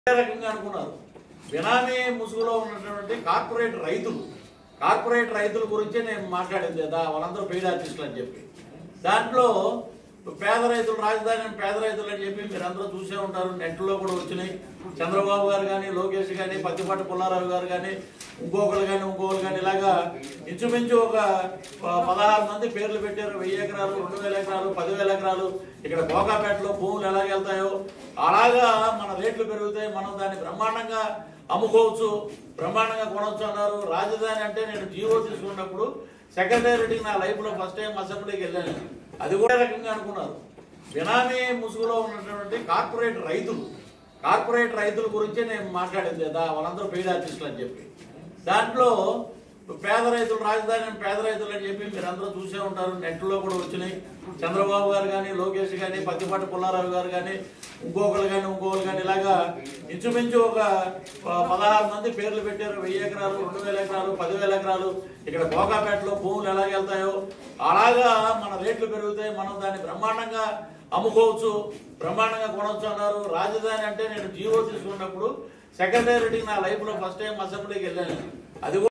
ఏ రకంగా అనుకున్నారు బినామీ ముసుగులో ఉన్నటువంటి కార్పొరేట్ రైతులు కార్పొరేట్ రైతుల గురించి నేను మాట్లాడింది కదా వాళ్ళందరూ పెయిడ్ ఆర్టిస్టులు అని చెప్పి దాంట్లో పేద రైతులు రాజధాని పేద రైతులు అని చెప్పి మీరు అందరూ చూసే ఉంటారు నెట్లో కూడా వచ్చినాయి చంద్రబాబు గారు కానీ లోకేష్ కానీ పత్తిపాటి పుల్లారావు గారు కానీ ఇంకొకరు కానీ ఇంకొకరు కానీ ఇలాగా ఇంచుమించు ఒక ప- పదహారు మంది పేర్లు పెట్టారు వెయ్యి ఎకరాలు రెండు వేల ఎకరాలు పదివేల ఎకరాలు ఇక్కడ భోగాపేటలో భూములు ఎలాగ వెళ్తాయో అలాగా మన రేట్లు పెరుగుతాయి మనం దాన్ని బ్రహ్మాండంగా అమ్ముకోవచ్చు బ్రహ్మాండంగా కొనవచ్చు అన్నారు రాజధాని అంటే నేను జీవో తీసుకున్నప్పుడు సెక్రటేరియట్కి నా లైఫ్ లో ఫస్ట్ టైం అసెంబ్లీకి వెళ్ళాను అది కూడా ఏ రకంగా అనుకున్నారు బినామీ ముసుగులో ఉన్నటువంటి కార్పొరేట్ రైతులు కార్పొరేట్ రైతుల గురించి నేను మాట్లాడింది కదా వాళ్ళందరూ పెయిడ్ ఆర్టిస్టులు అని చెప్పి దాంట్లో పేద రైతులు రాజధాని పేద రైతులు అని చెప్పి మీరు అందరూ చూసే ఉంటారు నెట్లో కూడా వచ్చినాయి చంద్రబాబు గారు కానీ లోకేష్ కానీ పత్తిపాటి పుల్లారావు గారు కానీ ఇంకొకరు కానీ ఇంకొకరు కానీ ఇలాగా ఇంచుమించు ఒక ప- పదహారు మంది పేర్లు పెట్టారు వెయ్యి ఎకరాలు రెండు వేల ఎకరాలు పదివేల ఎకరాలు ఇక్కడ భోగాపేటలో భూములు ఎలాగ వెళ్తాయో అలాగా మన రేట్లు పెరుగుతాయి మనం దాన్ని బ్రహ్మాండంగా అమ్ముకోవచ్చు బ్రహ్మాండంగా కొనవచ్చు అన్నారు రాజధాని అంటే నేను జీవో తీసుకున్నప్పుడు సెక్రటేరియట్కి నా లైఫ్ లో ఫస్ట్ టైం అసెంబ్లీకి వెళ్ళాను అది కూడా